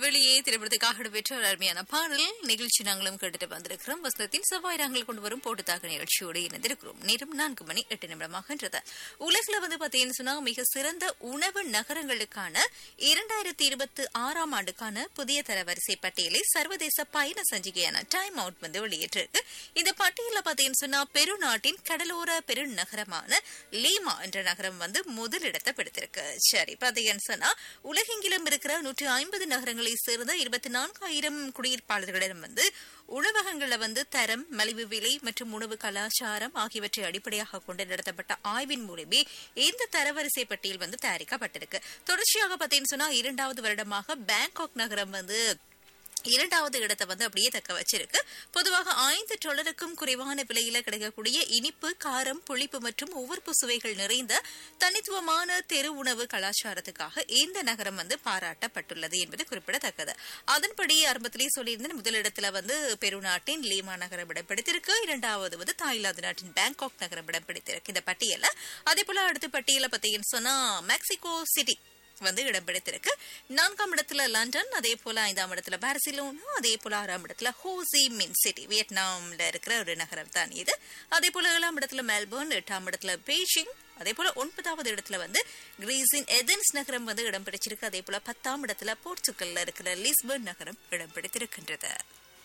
வெளியே திரைப்படத்துக்காக பெற்ற ஒரு அருமையான பாடல் நிகழ்ச்சி நாங்களும் கேட்டுட்டு வந்திருக்கிறோம் வசனத்தின் செவ்வாய் நாங்கள் கொண்டு வரும் போட்டுத்தாக நிகழ்ச்சியோடு இணைந்திருக்கிறோம் நேரம் நான்கு மணி எட்டு நிமிடமாகின்றது உலகில் வந்து பார்த்தீங்கன்னு சொன்னா மிக சிறந்த உணவு நகரங்களுக்கான இரண்டாயிரத்தி இருபத்தி ஆறாம் ஆண்டுக்கான புதிய தரவரிசை பட்டியலை சர்வதேச பயண சஞ்சிகையான டைம் அவுட் வந்து வெளியிட்டிருக்கு இந்த பட்டியலில் பார்த்தீங்கன்னு சொன்னா பெருநாட்டின் கடலோர பெருநகரமான லீமா என்ற நகரம் வந்து முதலிடத்தை பிடித்திருக்கு சரி பார்த்தீங்கன்னு சொன்னா உலகெங்கிலும் இருக்கிற நூற்றி ஐம்பது நகரங்களை சேர்ந்த இருபத்தி நான்காயிரம் குடியிருப்பாளர்களிடம் வந்து உணவகங்கள்ல வந்து தரம் மலிவு விலை மற்றும் உணவு கலாச்சாரம் ஆகியவற்றை அடிப்படையாக கொண்டு நடத்தப்பட்ட ஆய்வின் மூலமே இந்த தரவரிசை பட்டியல் வந்து தயாரிக்கப்பட்டிருக்கு தொடர்ச்சியாக பார்த்தீங்கன்னு சொன்னா இரண்டாவது வருடமாக பேங்காக் நகரம் வந்து இரண்டாவது இடத்தை வந்து அப்படியே தக்க வச்சிருக்கு பொதுவாக ஐந்து டாலருக்கும் குறைவான விலையில கிடைக்கக்கூடிய இனிப்பு காரம் புளிப்பு மற்றும் உவர்ப்பு சுவைகள் நிறைந்த தனித்துவமான தெரு உணவு கலாச்சாரத்துக்காக இந்த நகரம் வந்து பாராட்டப்பட்டுள்ளது என்பது குறிப்பிடத்தக்கது அதன்படி ஆரம்பத்திலேயே சொல்லியிருந்த முதலிடத்துல வந்து பெருநாட்டின் லீமா நகரம் இடம் பிடித்திருக்கு இரண்டாவது வந்து தாய்லாந்து நாட்டின் பேங்காக் நகரம் இடம் பிடித்திருக்கு இந்த பட்டியல அதே போல அடுத்த பட்டியல பார்த்தீங்கன்னு சொன்னா மெக்சிகோ சிட்டி வந்து இடம் பிடித்திருக்கு நான்காம் இடத்துல லண்டன் அதே போல ஐந்தாம் இடத்துல பார்சிலோனா அதே போல ஆறாம் இடத்துல ஹோசி மின் சிட்டி வியட்நாம்ல இருக்கிற ஒரு நகரம் தான் இது அதே போல ஏழாம் இடத்துல மெல்போர்ன் எட்டாம் இடத்துல பெய்ஜிங் அதே போல ஒன்பதாவது இடத்துல வந்து கிரீஸின் எதன்ஸ் நகரம் வந்து இடம் பிடிச்சிருக்கு அதே போல பத்தாம் இடத்துல போர்ச்சுகல்ல இருக்கிற லிஸ்பர்ன் நகரம் இடம் பிடித்திருக்கின்றது